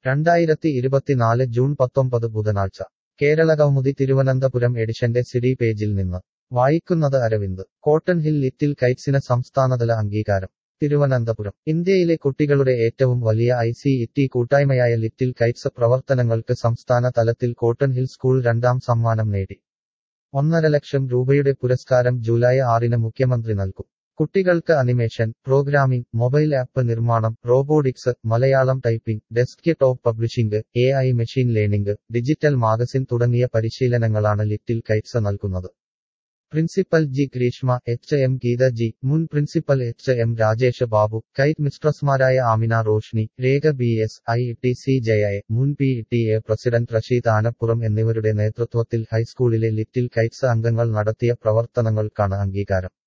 രണ്ടായിരത്തി ഇരുപത്തിനാല് ജൂൺ പത്തൊമ്പത് ബുധനാഴ്ച കേരള കൗമുദി തിരുവനന്തപുരം എഡിഷന്റെ സിഡി പേജിൽ നിന്ന് വായിക്കുന്നത് അരവിന്ദ് കോട്ടൺ ഹിൽ ലിറ്റിൽ കൈറ്റ്സിന് സംസ്ഥാനതല അംഗീകാരം തിരുവനന്തപുരം ഇന്ത്യയിലെ കുട്ടികളുടെ ഏറ്റവും വലിയ ഐ സി ഇ കൂട്ടായ്മയായ ലിറ്റിൽ കൈറ്റ്സ് പ്രവർത്തനങ്ങൾക്ക് സംസ്ഥാന തലത്തിൽ കോട്ടൺ ഹിൽ സ്കൂൾ രണ്ടാം സമ്മാനം നേടി ഒന്നര ലക്ഷം രൂപയുടെ പുരസ്കാരം ജൂലൈ ആറിന് മുഖ്യമന്ത്രി നൽകും കുട്ടികൾക്ക് അനിമേഷൻ പ്രോഗ്രാമിംഗ് മൊബൈൽ ആപ്പ് നിർമ്മാണം robotics Malayalam typing desktop publishing A I machine learning digital magazine തുടങ്ങിയ പരിശീലനങ്ങളാണ് ലിറ്റിൽ കൈറ്റ്സ് നൽകുന്നത് principal G Greeshma H M Geetha G മുൻ principal H M Rajesh Babu kite മിസ്ട്രസ്മാരായ Amina Roshni Rekha B S I T C Jaya മുൻ P T A president Rasheed Anappuram എന്നിവരുടെ നേതൃത്വത്തിൽ ഹൈസ്കൂളിലെ little Kites അംഗങ്ങൾ നടത്തിയ പ്രവർത്തനങ്ങൾക്കാണ് അംഗീകാരം